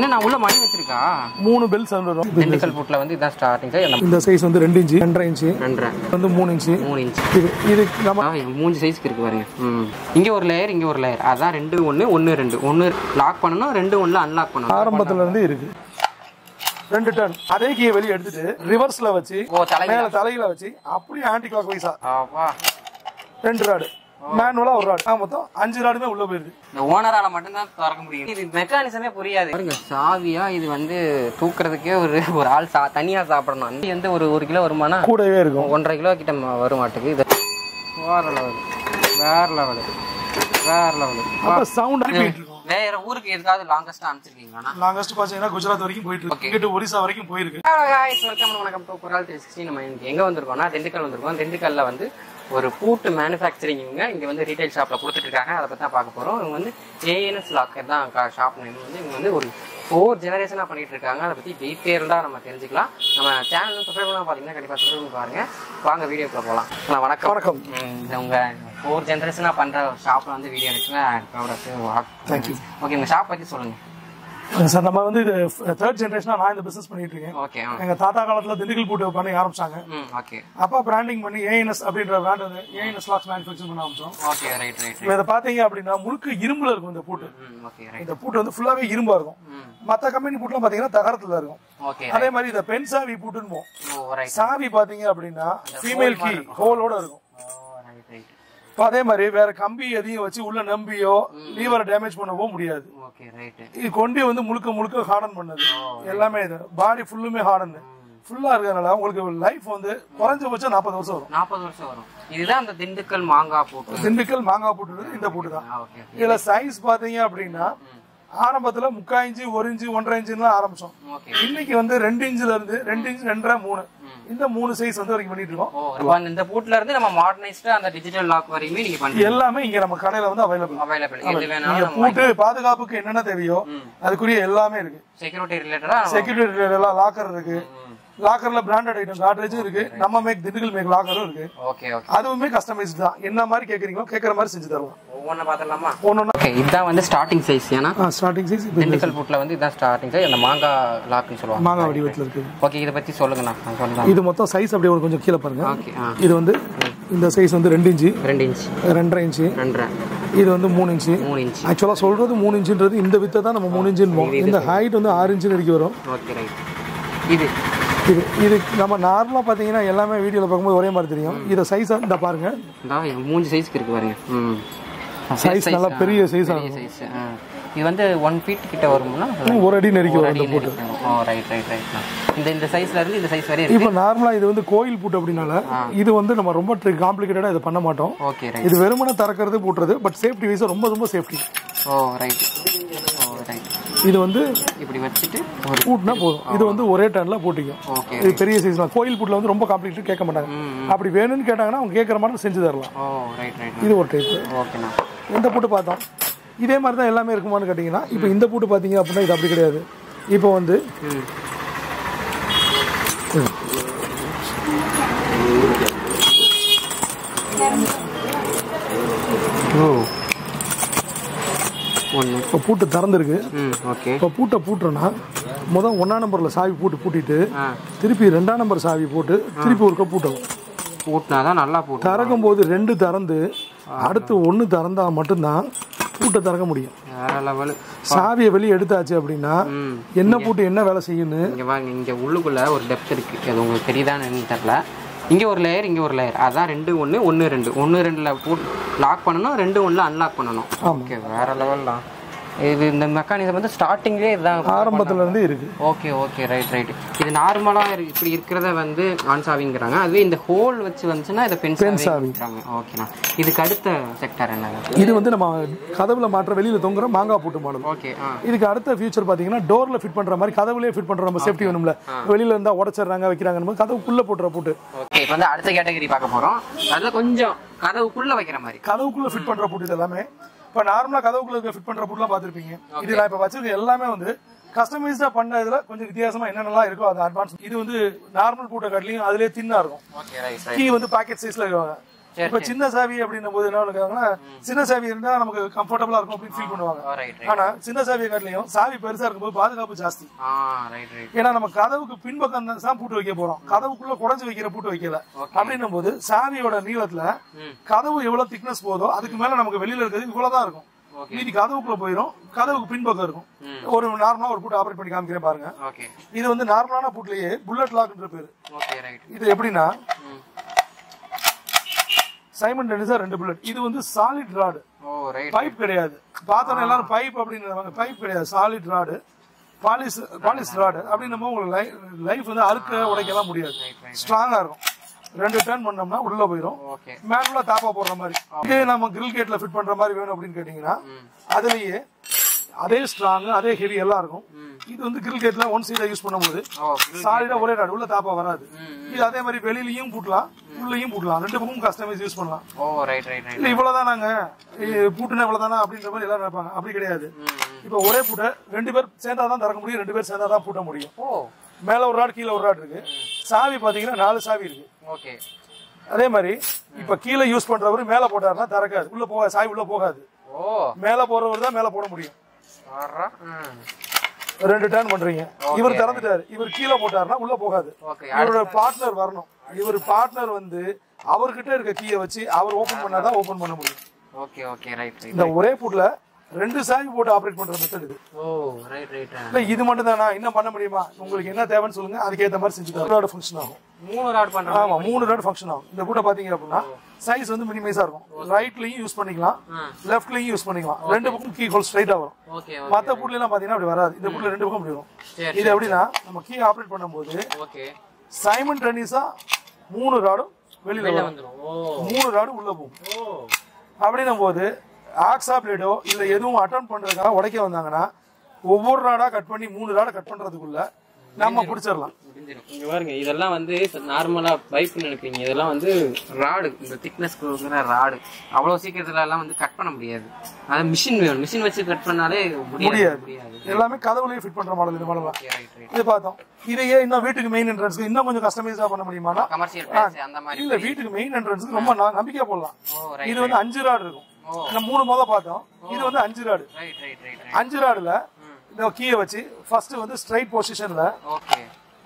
என்ன நான் உள்ள மணி வச்சிருக்கா மூணு பெல்ஸ் வந்து வரும் திண்டுக்கல் பூட்ல வந்து இதான் ஸ்டார்டிங் சைஸ் இந்த சைஸ் வந்து ரெண்டு இன்ச்சு ரெண்டரை இன்ச்சு ரெண்டரை வந்து மூணு இன்ச்சு மூணு இன்ச் இது இது நம்ம ஆ, மூணு சைஸ்க்கு இருக்கு பாருங்க ம் இங்க ஒரு லேயர் இங்க ஒரு லேயர் அதான் ரெண்டு ஒன்று ஒன்று ரெண்டு ஒன்று லாக் பண்ணணும் ரெண்டு ஒன்று அன்லாக் பண்ணணும் ஆரம்பத்துல இருந்து இருக்கு ரெண்டு டர்ன் அதே கீயை வெளியே எடுத்துட்டு ரிவர்ஸ்ல வச்சு ஓ தலை மேல தலையில வச்சு அப்படியே ஆன்டி கிளாக் வைஸா ஆப்பா ரெண்டு ராடு மேனுவலா ஒரு ராடு மொத்தம் அஞ்சு ராடுமே உள்ள போயிருது இந்த ஓனரால மட்டும்தான் திறக்க முடியும் இது மெக்கானிசமே புரியாது பாருங்க சாவியா இது வந்து தூக்குறதுக்கே ஒரு ஒரு ஆள் சா தனியா சாப்பிடணும் இது வந்து ஒரு ஒரு கிலோ வருமானா கூடவே இருக்கும் ஒன்றரை கிலோ கிட்ட ம- வரும் மாட்டுக்கு இது வேற லெவல் வேற லெவல் வேற லெவல் அப்ப சவுண்ட் ரிப்பீட் இருக்கும் வேற ஊருக்கு எதுக்காவது லாங்கஸ்டா அனுப்பிச்சிருக்கீங்களா லாங்கஸ்ட் பாத்தீங்கன்னா குஜராத் வரைக்கும் போயிட்டு இருக்கு இங்கிட்டு ஒரிசா வரைக்கும் போயிருக்கு ஹலோ காய்ஸ் வெல்கம் வணக்கம் டு குரால் த்ரீ சிக்ஸ்டி நம்ம இன்னைக்கு எங்கே வந்திருக்கோம்னா திண்டுக்கல் வந்திருக்கோம் திண்டுக்கல்ல வந்து ஒரு பூட்டு மேனுஃபேக்சரிங் இவங்க இங்கே வந்து ரீட்டைல் ஷாப்பில் கொடுத்துட்டு இருக்காங்க அதை பற்றி தான் பார்க்க போகிறோம் இவங்க வந்து ஏஎன்எஸ் லாக்கர் தான் ஷாப் நேம் வந்து இவங்க வந்து ஒரு ஃபோர் ஜெனரேஷனாக பண்ணிட்டு இருக்காங்க அதை பற்றி டீட்டெயில்டாக நம்ம தெரிஞ்சுக்கலாம் நம்ம சேனல் சப்ஸ்கிரைப் பண்ணால் பார்த்தீங்கன்னா கண்டிப்பாக சப்ஸ்கிரைப் பண்ணி பாருங்க வாங்க வீடியோக்குள்ள போகலாம் அண்ணா, வணக்கம் வணக்கம் ம், இந்த உங்க ஃபோர் ஜெனரேஷனாக பண்ணுற ஷாப்பில் வந்து வீடியோ எடுக்கல தேங்க்யூ ஓகே உங்கள் ஷாப் பற்றி சொல்லுங்கள் சார் நம்ம வந்து இது தேர்ட் ஜென்ரேஷனா நான் இந்த பிசினஸ் பண்ணிட்டு இருக்கேன் ஓகே ஆ எங்க தாத்தா காலத்துல திண்டுக்கல் பூட்டு பண்ணி ஆரம்பிச்சாங்க ம் ஓகே அப்பா பிராண்டிங் பண்ணி ஏஎன்எஸ் அப்படின்ற பிராண்ட் வந்து ஏஎன்எஸ் லாக்ஸ் மேனுஃபேக்சர் பண்ண ஆரம்பிச்சோம் ஓகே ரைட் ரைட் இப்ப இதை பாத்தீங்க அப்படின்னா முழுக்க இரும்புல இருக்கும் இந்த பூட்டு ம் ஓகே ரைட் இந்த பூட்டு வந்து ஃபுல்லாவே இரும்பா இருக்கும் ம் மத்த கம்பெனி பூட்டுலாம் பாத்தீங்கன்னா தகரத்துல இருக்கும் ஓகே அதே மாதிரி இந்த பென் சாவி பூட்டுன்னு போகும் ஓ ரைட் சாவி பாத்தீங்க அப்படின்னா ஃபீமேல் கீ ஹோலோட இருக்கும் ஓ ரைட் ரைட் இப்ப அதே மாதிரி வேற கம்பி எதையும் வச்சு உள்ள நம்பியோ லீவரை டேமேஜ் பண்ணவோ முடியாது ஓகே ரைட் இது கொண்டி வந்து முழுக்க முழுக்க ஹார்டன் பண்ணது எல்லாமே இது பாடி ஃபுல்லுமே ஹார்டன் ஃபுல்லா இருக்கிறதுனால உங்களுக்கு லைஃப் வந்து குறைஞ்சபட்சம் நாற்பது வருஷம் வரும் நாற்பது வருஷம் வரும் இதுதான் அந்த திண்டுக்கல் மாங்காய் போட்டு திண்டுக்கல் மாங்காய் பூட்டு இந்த பூட்டு தான் ஓகே இதுல சைஸ் பாத்தீங்க அப்படின்னா ஆரம்பத்துல முக்கா இன்ச்சு ஒரு இன்ச்சு ஒன்றரை இன்ச்சுலாம் ஆரம்பிச்சோம் ஓகே இன்னைக்கு வந்து ரெண்டு இன்ச்சுல இருந்து ரெண்டு இன்ச்சு ரெண்டரை மூணு இந்த மூணு சைஸ் வந்து வரைக்கும் பண்ணிட்டு இருக்கோம் ஓ இப்போ இந்த பூட்ல இருந்து நம்ம மாடர்னைஸ்டு அந்த டிஜிட்டல் லாக் வரையுமே நீங்க பண்ணுங்க எல்லாமே இங்க நம்ம கடையில வந்து அவைலபிள் அவைலபிள் எது நீங்க வேணாலும் பூட்டு பாதுகாப்புக்கு என்னென்ன தேவையோ அதுக்குரிய எல்லாமே இருக்கு செக்யூரிட்டி ரிலேட்டடா செக்யூரிட்டி எல்லாம் லாக்கர் இருக்கு லாக்கர்ல பிராண்டட் ஐட்டம் காட்ரேஜும் இருக்கு நம்ம மேக் திண்டுக்கல் மேக் லாக்கரும் இருக்கு ஓகே ஓகே அதுவுமே கஸ்டமைஸ்டு தான் என்ன மாதிரி கேக்குறீங்களோ கேக்குற மாதிரி செஞ்சு தருவோம் ஒவ்வொன்றா பார்த்துடலாமா ஒன்னொன்னா ஓகே இதுதான் வந்து ஸ்டார்டிங் சைஸ் ஏன்னா ஸ்டார்டிங் சைஸ் திண்டுக்கல் பூட்ல வந்து இதுதான் ஸ்டார்டிங் சைஸ் அந்த மாங்காய் லாக்னு சொல்லுவாங்க மாங்காய் வடிவத்தில் இருக்கு ஓகே இதை பத்தி சொல்லுங்கண்ணா நான் சொல்லலாம் இது மொத்தம் சைஸ் அப்படியே ஒரு கொஞ்சம் கீழே பாருங்க ஓகே ஆ இது வந்து இந்த சைஸ் வந்து ரெண்டு இன்ச்சு ரெண்டு இன்ச் ரெண்டரை இன்ச்சு ரெண்டரை இது வந்து மூணு இன்ச்சு மூணு இன்ச் ஆக்சுவலா சொல்றது மூணு இன்ச்சுன்றது இந்த வித்தை தான் நம்ம மூணு இன்ச்சுன்னு போவோம் இந்த ஹைட் வந்து ஆறு இன்ச்சு வரைக்கும் வரும் ஓகே ரைட் இது இது இது நம்ம நார்மலா பாத்தீங்கன்னா எல்லாமே வீடியோல பார்க்கும்போது ஒரே மாதிரி தெரியும் இதை சைஸ் இந்த பாருங்க இந்தா என் மூஞ்சி சைஸ்க்கு இருக்கு பாருங்க ம் Size நல்லா பெரிய size ஆ பெரிய சைஸ் இது வந்து ஒன் ஃபீட் கிட்ட வரும்னா ஒரு அடி நெருக்கி ஒரு வரும் அடி இந்த பூட்டு நெருக்கம். ஓ ரைட் ரைட் ரைட் இந்த இந்த சைஸ்ல இருந்து இந்த சைஸ் வரையும் இருக்கு இப்போ நார்மலா இது வந்து கோயில் பூட்டு அப்படின்னால இது வந்து நம்ம ரொம்ப காம்ப்ளிகேட்டடா இதை பண்ண மாட்டோம் ஓகே ரைட் இது வெறுமனே திறக்கிறது பூட்டுறது பட் சேஃப்டி வைஸ் ரொம்ப ரொம்ப safety oh right oh right இது வந்து இப்படி வச்சுட்டு ஒரு பூட்டினா போதும் இது வந்து ஒரே டர்ன்ல பூட்டிக்கும் ஓகே இது பெரிய சைஸ் தான் கோயில் பூட்டில் வந்து ரொம்ப காம்ப்ளிகேட் கேட்க மாட்டாங்க அப்படி வேணும்னு கேட்டாங்கன்னா அவங்க கேட்குற மாதிரி செஞ்சு தரலாம் ஓ ரைட் ரைட் இது ஒரு டைப் ஓகேண்ணா இந்த பூட்டு பார்த்தோம் இதே மாதிரி தான் எல்லாமே இருக்குமான்னு கேட்டிங்கன்னா இப்போ இந்த பூட்டு பார்த்தீங்க அப்படின்னா இது அப்படி கிடையாது இப்போ வந்து ம் ஓ ஒன்று இப்போ பூட்டு திறந்துருக்கு ம் ஓகே இப்போ பூட்டை பூட்டுறோன்னா முதல் ஒன்றாம் நம்பரில் சாவி போட்டு பூட்டிட்டு ஆ திருப்பி ரெண்டாம் நம்பர் சாவி போட்டு திருப்பி ஒருக்க பூட்டவும் பூட்டினா தான் நல்லா பூட்டும் திறக்கும் போது ரெண்டு திறந்து அடுத்து ஒன்று திறந்தா மட்டும்தான் பூட்டை திறக்க முடியும் வேற லெவல் சாவியை வெளியே எடுத்தாச்சு அப்படின்னா ம் என்ன பூட்டு என்ன வேலை செய்யும்னு இங்க பாருங்க இங்க உள்ளுக்குள்ள ஒரு டெப்த் இருக்கு அது உங்களுக்கு தெரியுதான்னு தெரியல இங்க ஒரு லேயர் இங்க ஒரு லேயர் அதான் ரெண்டு ஒன்று ஒன்று ரெண்டு ஒன்று ரெண்டுல போட் லாக் பண்ணணும் ரெண்டு ஒன்றில் அன்லாக் பண்ணணும் ஓகே வேற லெவல் தான் இது இந்த மெக்கானிசம் வந்து ஸ்டார்டிங்லேயே இதுதான் ஆரம்பத்துல இருந்தே இருக்கு ஓகே ஓகே ரைட் ரைட் இது நார்மலாக இப்படி இருக்கிறத வந்து ஆன் சாவிங்கிறாங்க அதுவே இந்த ஹோல் வச்சு வந்துச்சுன்னா இதை பென் சாவிங்கிறாங்க ஓகேண்ணா இதுக்கு அடுத்த செக்டர் என்னங்க இது வந்து நம்ம கதவுல மாற்ற வெளியில தொங்குற மாங்காய் பூட்டு மாடல் ஓகே ஆ இதுக்கு அடுத்த ஃபியூச்சர் பாத்தீங்கன்னா டோர்ல ஃபிட் பண்ற மாதிரி கதவுலயே ஃபிட் பண்ற நம்ம சேஃப்டி வேணும்ல வெளியில இருந்தா உடச்சிடுறாங்க வைக்கிறாங்க போது கதவுக்குள்ள போட்டுற பூட்டு ஓகே இப்போ வந்து அடுத்த கேட்டகரி பார்க்க போறோம் அதுல கொஞ்சம் கதவுக்குள்ள வைக்கிற மாதிரி கதவுக்குள்ள ஃபிட் பண்ற பூட்டு இது எல்லாமே இப்ப நார்மலா கதவுக்குள்ள ஃபிட் பண்ற பூட்டுலாம் பாத்திருப்பீங்க இது நான் இப்ப வச்சிருக்க எல்லாமே வந்து கஸ்டமைஸ்டா பண்ண இதுல கொஞ்சம் வித்தியாசமா என்னென்னலாம் இருக்கோ அது அட்வான்ஸ் இது வந்து நார்மல் பூட்டை காட்டிலையும் அதுலயே தின்னா இருக்கும் ஓகே ரைட் கீ வந்து பாக்கெட் சைஸ்ல இருக்காங்க சரி, இப்ப சின்ன சாவி அப்படின்னும் போது என்ன இருக்காங்கன்னா சின்ன சாவி இருந்தா நமக்கு கம்ஃபர்டபுளா இருக்கும் அப்படின்னு ஃபீல் பண்ணுவாங்க ரைட் ரைட் ஆனா சின்ன சாவியை காட்டிலையும் சாவி பெருசா இருக்கும்போது பாதுகாப்பு ஜாஸ்தி ஆ ரைட் ரைட் ஏன்னா நம்ம கதவுக்கு பின்பக்கம் தான் பூட்டு வைக்க போறோம் கதவுக்குள்ள குடஞ்சு வைக்கிற பூட்டு வைக்கல அப்படின்னும் போது சாவியோட நீளத்துல ம். கதவு எவ்வளவு திக்னஸ் போதோ அதுக்கு மேல நமக்கு வெளியில இருக்கிறது இவ்வளவுதான் இருக்கும் ஓகே மீதி கதவுக்குள்ள போயிடும் கதவுக்கு பின்பக்கம் இருக்கும் ம். ஒரு நார்மலா ஒரு பூட்டு ஆபரேட் பண்ணி காமிக்கிறேன் பாருங்க ஓகே இது வந்து நார்மலான பூட்லயே புல்லட் லாக்ன்ற பேரு ஓகே ரைட் இது எப்படின்னா ம் சைமன் டெனிஸா ரெண்டு புல்லட் இது வந்து solid rod oh right pipe கிடையாது பார்த்தோன்னே எல்லாரும் பைப் அப்படின்னு பைப் கிடையாது solid rod polish polish rod அப்படின்னும் உங்களுக்கு லைஃப் வந்து அறுக்க உடைக்கலாம் முடியாது ஸ்ட்ராங்கா இருக்கும் ரெண்டு டர்ன் பண்ணோம்னா உள்ள போயிடும் ஓகே மேனுவலா தாப்பா போடுற மாதிரி இதே நம்ம கிரில் கேட்ல ஃபிட் பண்ற மாதிரி வேணும் அப்படின்னு கேட்டீங்கன்னா ம் அதுலயே அதே ஸ்ட்ராங் அதே ஹெவி எல்லாம் இருக்கும் ம் இது வந்து கிரில் கேட்ல ஒன் சைடா யூஸ் பண்ணும்போது ஓ சாலிடா ஒரே ராடு உள்ள தாப்பா வராது ம் இது அதே மாதிரி வெளியிலயும் பூட்டலாம் உள்ளேயும் பூட்டலாம் ரெண்டு பக்கமும் கஸ்டமைஸ் யூஸ் பண்ணலாம் ஓ ரைட் ரைட் ரைட் இல்ல இவ்வளவுதான் நாங்க பூட்டுனா இவ்வளவுதானா அப்படின்ற மாதிரி எல்லாரும் நினைப்பாங்க அப்படி கிடையாது ம் ம். இப்ப ஒரே பூட்டை ரெண்டு பேர் சேர்ந்தா தான் திறக்க முடியும் ரெண்டு பேர் சேர்ந்தா தான் பூட்ட முடியும் ஓ மேல ஒரு ராட் கீழே ஒரு ராட் இருக்கு சாவி பாத்தீங்கன்னா நாலு சாவி இருக்கு ஓகே அதே மாதிரி இப்ப கீழே யூஸ் பண்றவரு மேல போட்டாருன்னா திறக்காது உள்ள போக சாவி உள்ள போகாது ஓ மேல போறவர் தான் மேல போட முடியும் வர்றா ம் ரெண்டு டர்ன் பண்றீங்க இவர் திறந்துட்டாரு இவர் கீழே போட்டாருன்னா உள்ள போகாது ஓகே இவரோட பார்ட்னர் வரணும் இவர் பார்ட்னர் வந்து அவர்கிட்ட இருக்க கீயை வச்சு அவர் ஓபன் பண்ணாதான் ஓபன் பண்ண முடியும் ஓகே ஓகே ரைட் ரைட் இந்த ஒரே பூட்ல ரெண்டு சாவி போட்டு ஆபரேட் பண்ற மெத்தட் இது ஓ ரைட் ரைட் இல்ல இது மட்டும் தானா இன்னும் பண்ண முடியுமா உங்களுக்கு என்ன தேவைன்னு சொல்லுங்க அதுக்கேத்த மாதிரி செஞ்சு தரோட ஃபங்க்ஷன் ஆகும் மூணு ராட் பண்றோம் ஆமா மூணு ராட் ஃபங்க்ஷன் ஆகும் இந்த பூட்டை பாத்தீங்க அப்படின்னா சைஸ் வந்து மினிமைஸா இருக்கும் ரைட்லயும் யூஸ் பண்ணிக்கலாம் ம் லெஃப்ட்லயும் யூஸ் பண்ணிக்கலாம் ரெண்டு பக்கம் கீ ஹோல் ஸ்ட்ரைட்டா வரும் ஓகே மத்த பூட்ல எல்லாம் பாத்தீங்கன்னா அப்படி வராது இந்த பூட்ல ரெண்டு பக்கம் அப்படி வரும் சரி இது எப்படின்னா நம்ம கீ ஆபரேட் பண்ணும்போது ஓகே சைமன் டென்னிஸா மூணு ராடும் வெளியில வெளில வரும் வந்துரும் ஓ மூணு ராடும் உள்ள போகும் ஓ அப்படின்னும் போது ஆக்ஸா பிளேடோ இல்ல எதுவும் அட்டன் பண்றதுக்காக உடைக்க வந்தாங்கன்னா ஒவ்வொரு ராடா கட் பண்ணி மூணு ராடை கட் பண்றதுக்குள்ள நம்ம பிடிச்சிடலாம் முடிஞ்சிடும் இங்க பாருங்க இதெல்லாம் வந்து நார்மலா பைப் நினைப்பீங்க இதெல்லாம் வந்து ராடு இந்த திக்னஸ் கொடுக்குற ராடு அவ்வளவு சீக்கிரத்துல எல்லாம் வந்து கட் பண்ண முடியாது அது மிஷின் வேணும் மிஷின் வச்சு கட் பண்ணாலே முடியாது முடியாது எல்லாமே கதவுலயே ஃபிட் பண்ற மாடல் இந்த மாடலாம் ஓகே ரைட் ரைட் இது பார்த்தோம் இதையே இன்னும் வீட்டுக்கு மெயின் என்ட்ரன்ஸ்க்கு இன்னும் கொஞ்சம் கஸ்டமைஸா பண்ண முடியுமானா கமர்ஷியல் பிளேஸ் அந்த மாதிரி இல்ல வீட்டுக்கு மெயின் என்ட்ரன்ஸ்க்கு ரொம்ப நா- நம்பிக்கையா போடலாம் ஓ இது வந்து அஞ்சு ராடு இருக்கும் ஓ. நம்ம மூணு முத பார்த்தோம் இது வந்து அஞ்சு rod right right right right அஞ்சு ராடுல இந்த கீயை வச்சு ஃபர்ஸ்ட் வந்து ஸ்ட்ரைட் பொசிஷன்ல ஓகே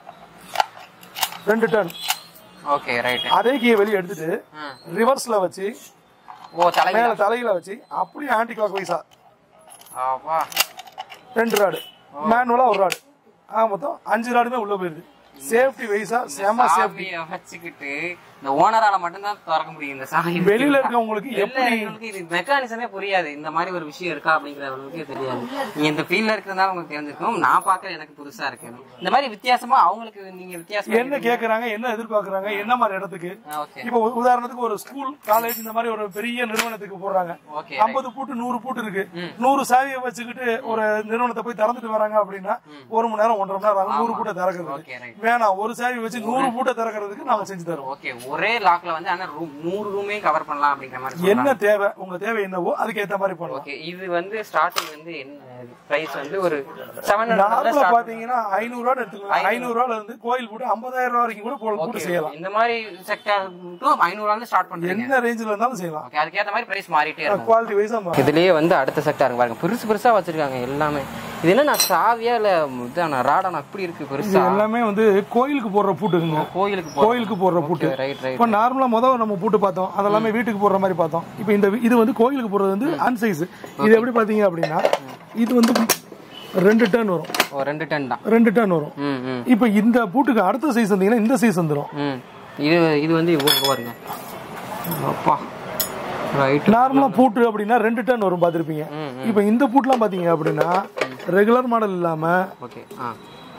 ரெண்டு டர்ன் ஓகே ரைட் அதே கீயை வெளியே எடுத்துட்டு ம் ரிவர்ஸ்ல வச்சு ஓ தலை மேல தலையில வச்சு அப்படியே ஆன்டி கிளாக் வைஸா ஆவா ரெண்டு ராடு மேனுவலா ஒரு ராடு ஆக மொத்தம் அஞ்சு ராடுமே உள்ள போயிருது சேஃப்டி வைஸா செம சேஃப்டி சாவியை வச்சுக்கிட்டு இந்த ஓனரால மட்டும்தான் திறக்க முடியும் இந்த சாவி வெளியில இருக்கவங்களுக்கு வெளில எப்படி இருக்கவங்களுக்கு இது மெக்கானிசமே புரியாது இந்த மாதிரி ஒரு விஷயம் இருக்கா அப்படிங்கறவங்களுக்கே தெரியாது நீங்க இந்த ஃபீல்ட்ல இருக்கிறதுனால உங்களுக்கு தெரிஞ்சிருக்கும் நான் பாக்குற எனக்கு புதுசா இருக்கு இந்த மாதிரி வித்தியாசமா அவங்களுக்கு நீங்க வித்தியாசமா என்ன கேக்குறாங்க என்ன எதிர்பார்க்கறாங்க என்ன மாதிரி இடத்துக்கு ஓகே இப்போ உ- உதாரணத்துக்கு ஒரு ஸ்கூல் காலேஜ் இந்த மாதிரி ஒரு பெரிய நிறுவனத்துக்கு போடுறாங்க ஓகே ஐம்பது பூட்டு நூறு பூட்டு இருக்கு நூறு சாவியை வச்சுக்கிட்டு ஒரு நிறுவனத்தை போய் திறந்துட்டு வராங்க அப்படின்னா ஒரு மணி நேரம் ஒன்றரை மணி நேரம் ஆகும் நூறு பூட்டை திறக்கிறது ஓகே ரைட் வேணாம் ஒரு சாவி வச்சு நூறு பூட்டை திறக்கிறதுக்கு நாங்க செஞ்சு தருவோம் ஓகே ஒரே லாக்ல வந்து ஆனா ரூம் நூறு ரூமே கவர் பண்ணலாம் அப்படிங்கிற மாதிரி சொல்றாங்க. என்ன தேவை உங்க தேவை என்னவோ அதுக்கு ஏத்த மாதிரி பண்ணலாம் ஓகே இது வந்து ஸ்டார்டிங் வந்து என்ன பிரைஸ் வந்து ஒரு செவன் நார்மலா பாத்தீங்கன்னா ஐநூறு ரூபா எடுத்துக்கலாம் ஐநூறு ரூபால இருந்து கோயில் போட்டு ஐம்பதாயிரம் ரூபாய் வரைக்கும் கூட போ- பூட்டு செய்யலாம் இந்த மாதிரி செக்டர் ஐநூறு வந்து ஸ்டார்ட் பண்றீங்க என்ன ரேஞ்சில இருந்தாலும் செய்யலாம் ஓகே அதுக்கேற்ற மாதிரி பிரைஸ் மாறிட்டே இருக்கும் குவாலிட்டி வைஸா இதுலயே வந்து அடுத்த செக்டார் பாருங்க பெருசு பெருசா வச்சிருக்காங்க எல்லாமே இது என்ன நான் சாவியா இல்ல இதானா ராடானா இப்படி இருக்கு பெருசா எல்லாமே வந்து கோயிலுக்கு போடுற பூட்டுங்க கோயிலுக்கு கோயிலுக்கு போடுற பூட்டு ரைட் ரைட் இப்ப நார்மலா முதல்ல நம்ம பூட்டு பார்த்தோம் அதெல்லாமே வீட்டுக்கு போடுற மாதிரி பார்த்தோம் இப்போ இந்த இது வந்து கோயிலுக்கு போடுறது வந்து அன்சைஸ் இது எப்படி பாத்தீங்க அப்படின்னா இது வந்து ரெண்டு டர்ன் வரும் ஓ ரெண்டு டன் தான் ரெண்டு டர்ன் வரும் ம் ம் இப்போ இந்த பூட்டுக்கு அடுத்த சைஸ் வந்தீங்கன்னா இந்த சைஸ் வந்துடும் ம் இது இது வந்து இவ்வளோ பாருங்க அப்பா ரைட் நார்மலா பூட்டு அப்படின்னா ரெண்டு டர்ன் வரும் பார்த்திருப்பீங்க ம், இப்போ இந்த பூட்லாம் பாத்தீங்க அப்படின்னா ரெகுலர் மாடல் இல்லாம ஓகே ஆ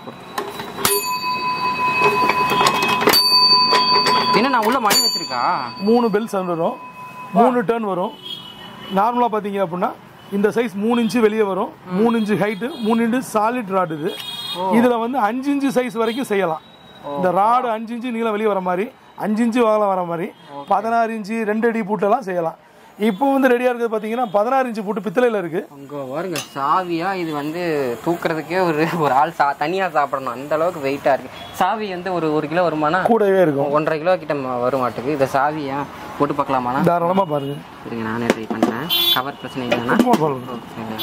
என்ன நான் உள்ள மணி வச்சிருக்கா மூணு பெல் சவுண்ட் வரும் மூணு டர்ன் வரும் நார்மலா பாத்தீங்க அப்படின்னா இந்த சைஸ் மூணு இன்ச்சு வெளியே வரும் மூணு இன்ச்சு ஹைட்டு மூணு இன்ச்சு சாலிட் ராடு இது இதுல வந்து அஞ்சு இன்ச்சு சைஸ் வரைக்கும் செய்யலாம் இந்த ராடு அஞ்சு இன்ச்சு நீளம் வெளியே வர மாதிரி அஞ்சு இன்ச்சு வாகலம் வர மாதிரி பதினாறு இன்ச்சு ரெண்டு அடி பூட்டெல்லாம் செய்யலாம் இப்போ வந்து ரெடியா இருக்குது பாத்தீங்கன்னா பதினாறு இன்ச்சு போட்டு பித்தளையில இருக்கு அங்கே பாருங்க சாவியா இது வந்து தூக்குறதுக்கே ஒரு ஒரு ஆள் சா தனியாக சாப்பிடணும் அந்த அளவுக்கு வெயிட்டாக இருக்கு சாவி வந்து ஒரு ஒரு கிலோ வருமானா கூடவே இருக்கும் ஒன்றரை கிலோ கிட்ட ம- வரும் மாட்டுக்கு இதை சாவியா போட்டு பார்க்கலாமாண்ணா தாராளமா பாருங்க இருங்க நானே ட்ரை பண்ணுறேன் கவர் பிரச்சனை இல்லைண்ணா சும்மா பாருங்க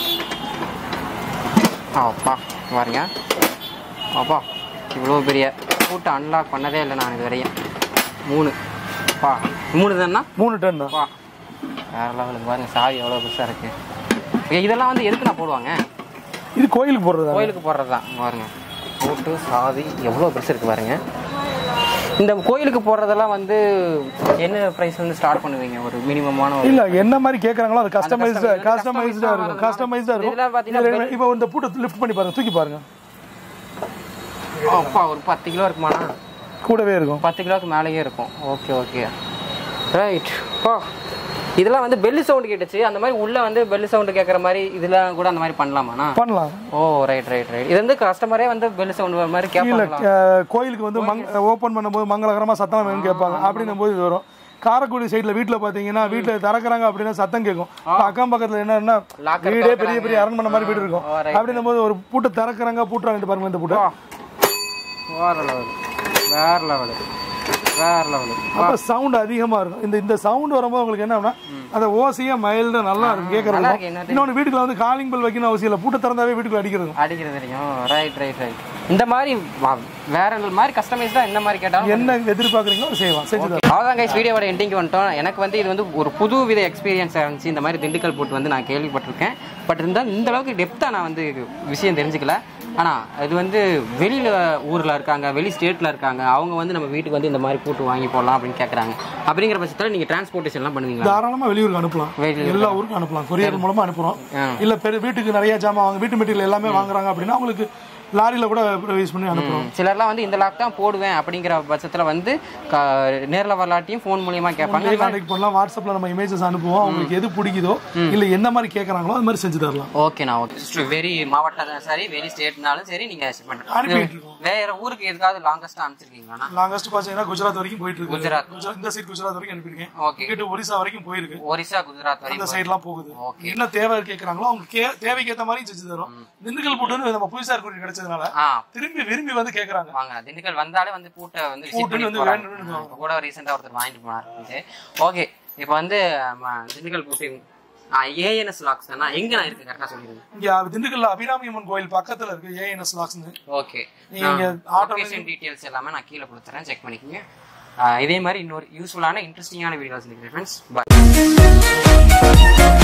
அப்பா பாருங்க அப்பா இவ்வளோ பெரிய பூட்டை அன்லாக் பண்ணதே இல்லை நான் இது வரையும் மூணு பா மூணு தானே மூணு டன் தான் பா வேற லெவலுக்கு பாருங்க சாவி எவ்வளோ பெருசாக இருக்கு ஏய், இதெல்லாம் வந்து எதுக்கு நான் போடுவாங்க இது கோயிலுக்கு போடுறதா கோயிலுக்கு போடுறது தான் பாருங்க பூட்டு சாவி எவ்வளோ பெருசு இருக்கு பாருங்க இந்த கோயிலுக்கு போடுறதெல்லாம் வந்து என்ன ப்ரைஸ் வந்து ஸ்டார்ட் பண்ணுவீங்க ஒரு மினிமமான ஒரு இல்ல என்ன மாதிரி கேக்குறாங்களோ அது கஸ்டமைஸ்டா customized- கஸ்டமைஸ்டா இருக்கும் customized கஸ்டமைஸ்டா இதெல்லாம் இருக்கும் பாத்தீங்கன்னா இதுல இப்போ இந்த பூட்டை லிஃப்ட் பண்ணி பாருங்க தூக்கி பாருங்க அப்பா ஒரு பத்து கிலோ இருக்குமாண்ணா கூடவே இருக்கும் பத்து கிலோக்கு மேலேயே இருக்கும் ஓகே ஓகே ரைட் ஓ இதெல்லாம் வந்து பெல் சவுண்ட் கேட்டுச்சு அந்த மாதிரி உள்ள வந்து பெல் சவுண்ட் கேட்குற மாதிரி இதெல்லாம் கூட அந்த மாதிரி பண்ணலாமாண்ணா பண்ணலாம் ஓ ரைட் ரைட் ரைட் இது வந்து கஸ்டமரே வந்து பெல் சவுண்ட் வர மாதிரி இல்ல கேட்பாங்களா அஹ், கோயிலுக்கு வந்து ஓபன் பண்ணும்போது மங்களகரமா சத்தம் வேணும்னு கேட்பாங்க அப்படின்னும் போது இது வரும் காரைக்குடி சைடுல வீட்ல பாத்தீங்கன்னா வீட்ல திறக்கறாங்க அப்படின்னா சத்தம் கேட்கும் இப்ப அக்கம் பக்கத்துல என்னன்னா Locker வீடே பெரிய பெரிய அரண்மனை மாதிரி வீடு இருக்கும் ஓ, right. அப்படின்னும் போது ஒரு பூட்டை திறக்கறாங்க பூட்டுறாங்க பாருங்க இந்த பூட்டை வேற லெவல் வேற லெவல் வேற லெவல் அப்ப சவுண்ட் அதிகமா இருக்கும் இந்த இந்த சவுண்ட் வரும்போது உங்களுக்கு என்னன்னா அந்த ஓசையா மைல்டா நல்லா இருக்கும் நல்லா இருக்கு, கேட்கறது என்ன இன்னொன்னு வீட்டுக்குள்ள வந்து காலிங் பெல் வைக்கணும் அவசியம் இல்லை பூட்டை திறந்தாவே வீட்டுக்குள்ள அடிக்கிறது அடிக்கிறது தெரியும் ரைட் ரைட் ரைட் இந்த மாதிரி வா- வேற மாதிரி கஸ்டமைஸ்டா இந்த மாதிரி கேட்டாலும் என்ன எதிர்பார்க்குறீங்களோ அதை செய்யலாம் செஞ்சு தரலாம் அவ்வளோதான் கைஸ் வீடியோவோட எண்டிங் வந்துட்டோம் எனக்கு வந்து இது வந்து ஒரு புது வித எக்ஸ்பீரியன்ஸாக இருந்துச்சு இந்த மாதிரி திண்டுக்கல் போட்டு வந்து நான் கேள்விப்பட்டிருக்கேன் பட் இருந்தால் இந்த அளவுக்கு டெப்த்தாக நான் வந்து விஷயம் தெரிஞ்சுக்கல ஆனால் இது வந்து வெளியில் ஊரில் இருக்காங்க வெளி ஸ்டேட்டில் இருக்காங்க அவங்க வந்து நம்ம வீட்டுக்கு வந்து இந்த மாதிரி பூட்டு வாங்கி போடலாம் அப்படின்னு கேட்குறாங்க அப்படிங்கிற பட்சத்தில் நீங்கள் டிரான்ஸ்போர்ட்டேஷன்லாம் பண்ணுவீங்களா தாராளமா வெளியூருக்கு அனுப்பலாம் வெளியூருக்கு. எல்லா ஊருக்கும் அனுப்பலாம் கொரியர் மூலமா அனுப்புறோம் ஆ. இல்ல பெரிய வீட்டுக்கு நிறைய ஜாமான் வாங்க வீட்டு மெட்டீரியல் எல்லாமே வாங்குறாங்க அப்படின்னா அவங்களுக்கு லாரியில கூட யூஸ் பண்ணி அனுப்புறோம் சிலர்லாம் வந்து இந்த லாக் தான் போடுவேன் அப்படிங்கிற பட்சத்தில் வந்து நேரில் வரலாட்டியும் ஃபோன் மூலியமாக கேட்பாங்க கான்டாக்ட் பண்ணலாம் வாட்ஸ்அப்ல நம்ம இமேஜஸ் அனுப்புவோம் அவங்களுக்கு எது பிடிக்குதோ இல்ல என்ன மாதிரி கேக்குறாங்களோ அது மாதிரி செஞ்சு தரலாம் ஓகேண்ணா ஓகே வெரி மாவட்டம் சரி வெரி ஸ்டேட்னாலும் சரி நீங்க பண்ணுங்க அனுப்பிட்டு இருக்கோம் வேற ஊருக்கு எதுக்காவது லாங்கஸ்டா அனுப்பிச்சிருக்கீங்களாண்ணா லாங்கஸ்ட் பாத்தீங்கன்னா குஜராத் வரைக்கும் போயிட்டு இருக்கு குஜராத். குஜராத் இந்த சைடு குஜராத் வரைக்கும் அனுப்பியிருக்கேன் ஓகே இங்கிட்டு ஒரிசா வரைக்கும் போயிருக்கு ஒரிசா குஜராத் அந்த வரைக்கும் சைட்லாம் போகுது ஓகே. என்ன தேவை கேக்குறாங்களோ அவங்க கே- தேவைக்கு ஏத்த மாதிரி செஞ்சு தரோம் திண்டுக்கல் போட்டுன்னு நம்ம புதுசா இருக்க கிடைச்சதுனால ஆ திரும்பி விரும்பி வந்து கேக்குறாங்க வாங்க திண்டுக்கல் வந்தாலே வந்து பூட்டை வந்து விசிட் பூட்டுன்னு பண்ணி வந்து போறாங்க வேணும்னு இப்ப கூட ரீசெண்டா ஒருத்தர் வாங்கிட்டு போனாரு ஓகே இப்போ வந்து ம, திண்டுக்கல் பூட்டு ஏஎன்எஸ் லாக்ஸ் தானே எங்க நான் இருக்கு கரெக்டா சொல்லிடுங்க இங்க திண்டுக்கல்ல அபிராமி அம்மன் கோயில் பக்கத்துல இருக்கு ஏஎன்எஸ் லாக்ஸ்னு ஓகே நீங்க auto- லொகேஷன் டீடைல்ஸ் எல்லாமே நான் கீழே கொடுத்துறேன் செக் பண்ணிக்கோங்க ஆ, இதே மாதிரி இன்னொரு யூஸ்ஃபுல்லான இன்ட்ரெஸ்டிங்கான வீடியோஸ் நினைக்கிறேன் ஃப்ரெண்ட்ஸ் பாய்